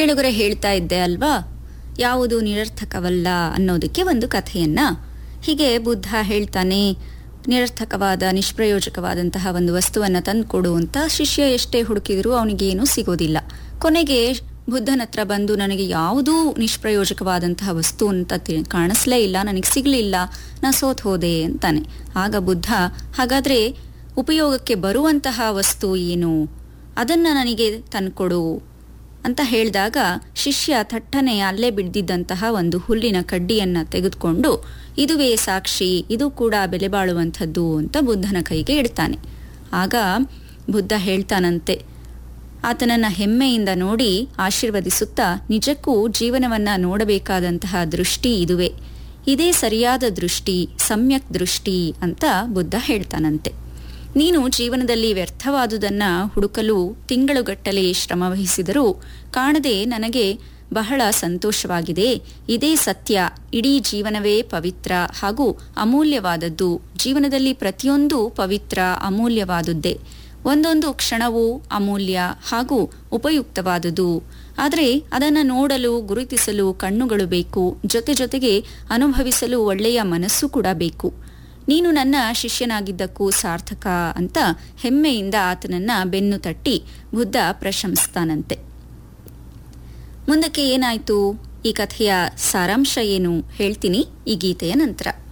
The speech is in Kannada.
ಕೇಳುಗರೆ ಹೇಳ್ತಾ ಇದ್ದೆ ಅಲ್ವಾ ಯಾವುದು ನಿರರ್ಥಕವಲ್ಲ ಅನ್ನೋದಕ್ಕೆ ಒಂದು ಕಥೆಯನ್ನ ಹೀಗೆ ಬುದ್ಧ ಹೇಳ್ತಾನೆ ನಿರರ್ಥಕವಾದ ನಿಷ್ಪ್ರಯೋಜಕವಾದಂತಹ ಒಂದು ವಸ್ತುವನ್ನ ತಂದುಕೊಡು ಅಂತ ಶಿಷ್ಯ ಎಷ್ಟೇ ಹುಡುಕಿದರೂ ಅವನಿಗೇನೂ ಸಿಗೋದಿಲ್ಲ ಕೊನೆಗೆ ಬುದ್ಧನ ಹತ್ರ ಬಂದು ನನಗೆ ಯಾವುದೂ ನಿಷ್ಪ್ರಯೋಜಕವಾದಂತಹ ವಸ್ತು ಅಂತ ತಿ- ಕಾಣಿಸ್ಲೇ ಇಲ್ಲ ನನಗೆ ಸಿಗ್ಲಿಲ್ಲ ನಾ ಸೋತ್ ಹೋದೆ ಅಂತಾನೆ ಆಗ ಬುದ್ಧ ಹಾಗಾದ್ರೆ ಉಪಯೋಗಕ್ಕೆ ಬರುವಂತಹ ವಸ್ತು ಏನು ಅದನ್ನ ನನಗೆ ತಂದ್ಕೊಡು ಅಂತ ಹೇಳಿದಾಗ ಶಿಷ್ಯ ಥಟ್ಟನೆ ಅಲ್ಲೇ ಬಿಡ್ದಿದ್ದಂತಹ ಒಂದು ಹುಲ್ಲಿನ ಕಡ್ಡಿಯನ್ನ ತೆಗೆದುಕೊಂಡು ಇದುವೇ ಸಾಕ್ಷಿ ಇದು ಕೂಡ ಬೆಲೆ ಬಾಳುವಂಥದ್ದು ಅಂತ ಬುದ್ಧನ ಕೈಗೆ ಇಡ್ತಾನೆ ಆಗ ಬುದ್ಧ ಹೇಳ್ತಾನಂತೆ ಆತನನ್ನ ಹೆಮ್ಮೆಯಿಂದ ನೋಡಿ ಆಶೀರ್ವದಿಸುತ್ತಾ ನಿಜಕ್ಕೂ ಜೀವನವನ್ನ ನೋಡಬೇಕಾದಂತಹ ದೃಷ್ಟಿ ಇದುವೇ ಇದೇ ಸರಿಯಾದ ದೃಷ್ಟಿ ಸಮ್ಯಕ್ ದೃಷ್ಟಿ ಅಂತ ಬುದ್ಧ ಹೇಳ್ತಾನಂತೆ ನೀನು ಜೀವನದಲ್ಲಿ ವ್ಯರ್ಥವಾದುದನ್ನ ಹುಡುಕಲು ತಿಂಗಳುಗಟ್ಟಲೆ ಶ್ರಮವಹಿಸಿದರೂ ಕಾಣದೆ ನನಗೆ ಬಹಳ ಸಂತೋಷವಾಗಿದೆ ಇದೇ ಸತ್ಯ ಇಡೀ ಜೀವನವೇ ಪವಿತ್ರ ಹಾಗೂ ಅಮೂಲ್ಯವಾದದ್ದು ಜೀವನದಲ್ಲಿ ಪ್ರತಿಯೊಂದು ಪವಿತ್ರ ಅಮೂಲ್ಯವಾದುದ್ದೇ ಒಂದೊಂದು ಕ್ಷಣವೂ ಅಮೂಲ್ಯ ಹಾಗೂ ಉಪಯುಕ್ತವಾದುದು ಆದರೆ ಅದನ್ನು ನೋಡಲು ಗುರುತಿಸಲು ಕಣ್ಣುಗಳು ಬೇಕು ಜೊತೆ ಜೊತೆಗೆ ಅನುಭವಿಸಲು ಒಳ್ಳೆಯ ಮನಸ್ಸು ಕೂಡ ಬೇಕು ನೀನು ನನ್ನ ಶಿಷ್ಯನಾಗಿದ್ದಕ್ಕೂ ಸಾರ್ಥಕ ಅಂತ ಹೆಮ್ಮೆಯಿಂದ ಆತನನ್ನ ಬೆನ್ನು ತಟ್ಟಿ ಬುದ್ಧ ಪ್ರಶಂಸ್ತಾನಂತೆ ಮುಂದಕ್ಕೆ ಏನಾಯ್ತು ಈ ಕಥೆಯ ಸಾರಾಂಶ ಏನು ಹೇಳ್ತೀನಿ ಈ ಗೀತೆಯ ನಂತರ